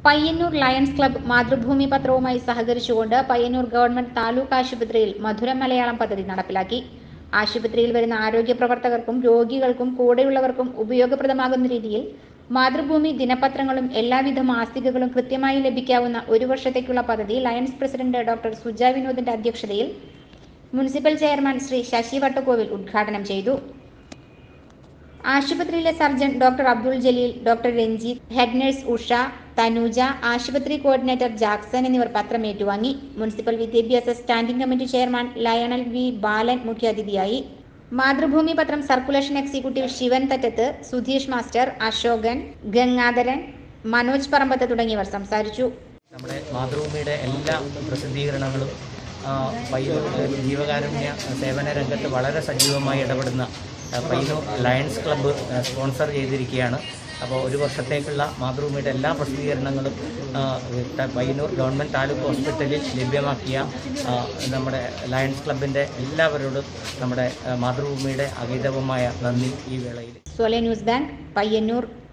Payyanur lions club Mathrubhumi പത്രവുമായി സഹകരിച്ചുകൊണ്ട് Payyanur government taluk ആശുപത്രിയിൽ മധുരം മലയാളം പദ്ധതി നടപ്പിലാക്കി ആശുപത്രിയിൽ വരുന്ന ആരോഗ്യ പ്രവർത്തകർക്കും രോഗികൾക്കും കൂടെയുള്ളവർക്കും ഉപയോഗപ്രദമാകുന്ന രീതിയിൽ മാതൃഭൂമി ദിനപത്രങ്ങളും എല്ലാവിധ മാസികകളും കൃത്യമായി ലഭിക്കാവുന്ന ഒരു വർഷത്തേക്കുള്ള പദ്ധതി ലയൺസ് പ്രസിഡന്റ് ഡോക്ടർ സുജ വിനോദിന്റെ അധ്യക്ഷതയിൽ മുനിസിപ്പൽ ചെയർമാൻ ശ്രീ ശശി വട്ടക്കോവിൽ ഉദ്ഘാടനം ചെയ്തു ആശുപത്രിയിലെ surgeon doctor Abdul Jaleel doctor Ranjith head nurse Usha Thanuja ആശുപത്രി കോർഡിനേറ്റർ ജാക്സൺ എന്നിവർ പത്രം ഏറ്റുവാങ്ങി മുനിസിപ്പൽ വിദ്യാഭ്യാസ standing committee chairman Lionel V Balan മുഖ്യാതിഥിയായി മാതൃഭൂമി പത്രം circulation executive Sivan Thattath Sudheesh master Asokan Gangadharan Manoj Parambath തുടങ്ങിയവർ സംസാരിച്ചു നമ്മുടെ മാതൃഭൂമിയുടെ എല്ലാ പ്രസിദ്ധീകരണങ്ങളും ആ, പയ്യന്നൂർ ജീവകാരുണ്യ സേവന രംഗത്ത് വളരെ സജീവമായി ഇടപെടുന്ന ആ, പയ്യന്നൂർ ലയൺസ് ക്ലബ്ബ് ആ, സ്പോൺസർ ചെയ്തിരിക്കുകയാണ് അപ്പോൾ ഒരു വർഷത്തേക്കുള്ള മാതൃഭൂമിയുടെ എല്ലാ പ്രസിദ്ധീകരണങ്ങളും ആ, ത- പയ്യന്നൂർ ഗവൺമെൻറ് താലൂക്ക് ഹോസ്പിറ്റലിൽ ലഭ്യമാക്കിയ ആ, നമ്മുടെ ലയൺസ് ക്ലബിൻ്റെ എല്ലാവരോടും നമ്മുടെ ആ, മാതൃഭൂമിയുടെ അഗീതവമായ നന്ദി ഈ വേളയിൽ സോലെ ന്യൂസ് ബാങ്ക് പയ്യന്നൂർ